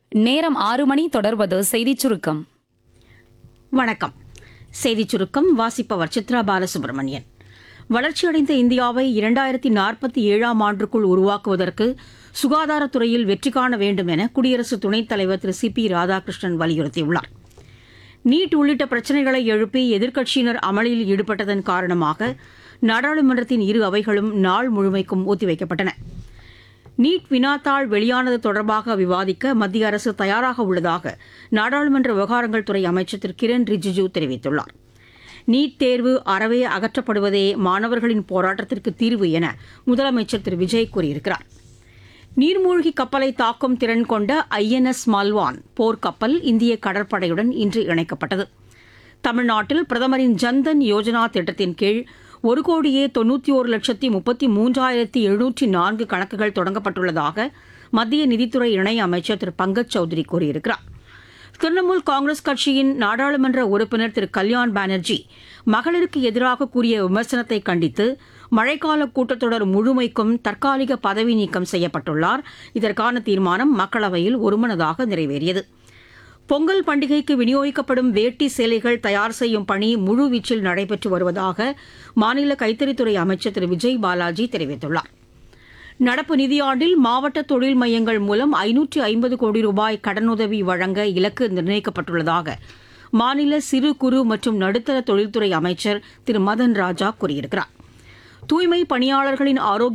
நேரம் ஆறு மணி தொடர்வது செய்திச் சுருக்கம் வணக்கம் செய்திச் சுருக்கம் வாசிப்பவர் சித்ரா பாலசுப்ரமணியன் வளர்ச்சியடைந்த இந்தியாவை இரண்டாயிரத்தி நாற்பத்தி ஏழாம் ஆண்டுக்குள் உருவாக்குவதற்கு சுகாதாரத்துறையில் வெற்றி காண வேண்டும் என குடியரசு துணைத் தலைவர் திரு சி பி ராதாகிருஷ்ணன் வலியுறுத்தியுள்ளார் நீட் உள்ளிட்ட பிரச்சினைகளை எழுப்பி எதிர்க்கட்சியினர் அமளியில் ஈடுபட்டதன் காரணமாக நாடாளுமன்றத்தின் இரு அவைகளும் நாள் முழுமைக்கும் ஒத்திவைக்கப்பட்டன நீட் வினாத்தாள் வெளியானது தொடர்பாக விவாதிக்க மத்திய அரசு தயாராக உள்ளதாக நாடாளுமன்ற விவகாரங்கள் துறை அமைச்சர் திரு கிரண் ரிஜிஜு தெரிவித்துள்ளார் நீட் தேர்வு அறவே அகற்றப்படுவதே மாணவர்களின் போராட்டத்திற்கு தீர்வு என முதலமைச்சர் திரு விஜய் கூறியிருக்கிறார் நீர்மூழ்கி கப்பலை தாக்கும் திறன் கொண்ட ஐஎன்எஸ் மல்வான் போர்க்கப்பல் இந்திய கடற்படையுடன் இன்று இணைக்கப்பட்டது தமிழ்நாட்டில் பிரதமரின் ஜன்தன் யோஜனா திட்டத்தின் கீழ் ஒரு கோடியே தொண்ணூற்றி ஒரு லட்சத்தி முப்பத்தி மூன்றாயிரத்தி எழுநூற்றி நான்கு கணக்குகள் தொடங்கப்பட்டுள்ளதாக மத்திய நிதித்துறை இணை அமைச்சர் திரு பங்கஜ் சௌத்ரி கூறியிருக்கிறார் திரிணாமுல் காங்கிரஸ் கட்சியின் நாடாளுமன்ற உறுப்பினர் திரு கல்யாண் பானர்ஜி மகளிருக்கு எதிராக கூறிய விமர்சனத்தை கண்டித்து மழைக்கால கூட்டத்தொடர் முழுமைக்கும் தற்காலிக பதவி நீக்கம் செய்யப்பட்டுள்ளார் இதற்கான தீர்மானம் மக்களவையில் ஒருமனதாக நிறைவேறியது பொங்கல் பண்டிகைக்கு விநியோகிக்கப்படும் வேட்டி சேலைகள் தயார் செய்யும் பணி முழுவீச்சில் நடைபெற்று வருவதாக மாநில கைத்தறித்துறை அமைச்சர் திரு விஜய் பாலாஜி தெரிவித்துள்ளார் நடப்பு நிதியாண்டில் மாவட்ட தொழில் மையங்கள் மூலம் ஐநூற்றி ஐம்பது கோடி ரூபாய் கடனுதவி வழங்க இலக்கு நிர்ணயிக்கப்பட்டுள்ளதாக மாநில சிறு குறு மற்றும் நடுத்தர தொழில்துறை அமைச்சர் திரு மதன் ராஜா கூறியிருக்கிறார் தூய்மை பணியாளர்களின் ஆரோக்கிய